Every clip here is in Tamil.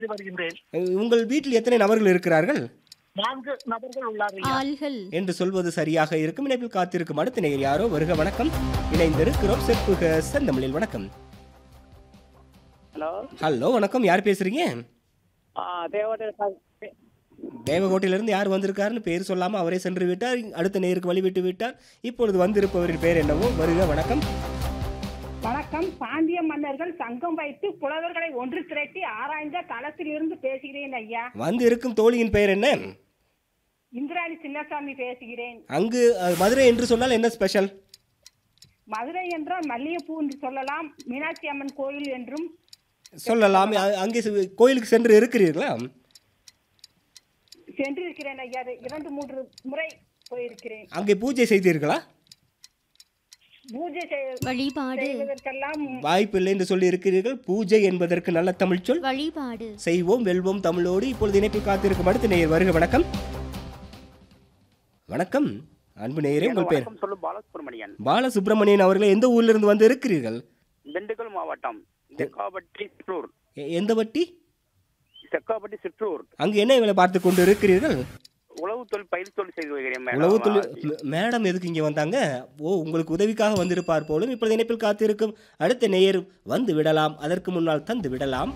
செய்து வருகின்றேன் அஹ், உங்கள் வீட்டில் எத்தனை நபர்கள் இருக்கிறார்கள் நான்கு நபர்கள் உள்ளார்கள் ஆள்கள் என்று சொல்வது சரியாக இருக்கும் இணைப்பில் காத்திருக்கும் அடுத்த நேயர் யாரோ வருக வணக்கம் இணைந்திருக்கிறோம் செப்புக செந்தமிழில் வணக்கம் ஹலோ ஹலோ வணக்கம் யார் பேசுறீங்க ஆ தேவதர் தேவகோட்டையிலிருந்து யார் வந்திருக்காருன்னு பேர் சொல்லாம அவரே சென்று விட்டார் அடுத்த நேருக்கு வழிவிட்டு விட்டார் இப்பொழுது வந்திருப்பவரின் பேர் என்னவோ வருக வணக்கம் வணக்கம் பாண்டிய மன்னர்கள் சங்கம் வைத்து புலவர்களை ஒன்று திரட்டி ஆராய்ந்த களத்திலிருந்து பேசுகிறேன் ஐயா வந்து இருக்கும் தோழியின் பெயர் என்ன இந்திராணி சின்னசாமி பேசுகிறேன் அங்கு அஹ், மதுரை என்று சொன்னால் என்ன ஸ்பெஷல் மதுரை என்றால் மல்லிகைப்பூ என்று சொல்லலாம் மீனாட்சி அம்மன் கோயில் என்றும் சொல்லலாம் அ- அங்கே செ- கோயிலுக்கு சென்று இருக்கிறீர்களா சென்றிருக்கிறேன் ஐயா அது இரண்டு மூன்று முறை போயிருக்கிறேன் அங்கே பூஜை செய்தீர்களா பூஜை செய்- வழிபாடு செய்வதற்கெல்லாம் வாய்ப்பில்லை என்று சொல்லி இருக்கிறீர்கள் பூஜை என்பதற்கு நல்ல தமிழ் சொல் வழிபாடு செய்வோம் வெல்வோம் தமிழோடு இப்பொழுது இணைப்பில் காத்திருக்கும் அடுத்த நேயர் வருக வணக்கம் வணக்கம் அன்பு நேயரே உங்கள் பேர் வணக்கம் சொல்லு பாலசுப்ரமணியன் பாலசுப்ரமணியன் அவர்கள் எந்த ஊர்ல இருந்து வந்து இருக்கிறீர்கள் திண்டுக்கல் மாவட்டம் செக்காப்பட்டி சிற்றூர் எ- எந்த வட்டி செக்காப்பட்டி சிற்றூர் அங்கு என்ன வேலை பார்த்து கொண்டு இருக்கிறீர்கள் உழவு தொழில் பயிர் தொழில் செய்து வருகிறேன் மேடம். உளவு தொழில் ம- மேடம் எதுக்கு இங்கே வந்தாங்க ஓ உங்களுக்கு உதவிக்காக வந்திருப்பார் போலும் இப்பொழுது இணைப்பில் காத்திருக்கும் அடுத்த நேயர் வந்து விடலாம் அதற்கு முன்னால் தந்து விடலாம்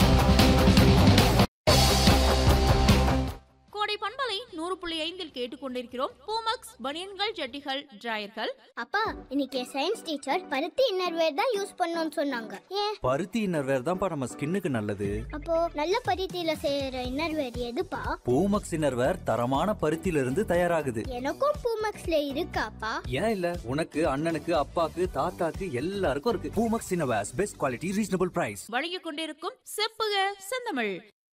கோடை பண்பலை நூறு புள்ளி ஐந்தில் கேட்டுக்கொண்டிருக்கிறோம் பூமக்ஸ் பனியன்கள் ஜட்டிகள் டிராயர்கள் அப்பா இன்னைக்கு சயின்ஸ் டீச்சர் பருத்தி இன்னர்வேர் தான் யூஸ் பண்ணணும்னு சொன்னாங்க ஏன் பருத்தி இன்னர்வேர் தான்ப்பா நம்ம ஸ்கின்னுக்கு நல்லது அப்போ நல்ல பருத்தியில செய்யற இன்னர்வேர் எதுப்பா பூமக்ஸ் இன்னர்வேர் தரமான பருத்தியில இருந்து தயாராகுது எனக்கும் பூமக்ஸ்ல இருக்காப்பா ஏன் இல்ல உனக்கு அண்ணனுக்கு அப்பாக்கு தாத்தாக்கு எல்லாருக்கும் இருக்கு Poomex innerwears best quality reasonable price வழங்கிக் கொண்டிருக்கும் செப்புக செந்தமிழ்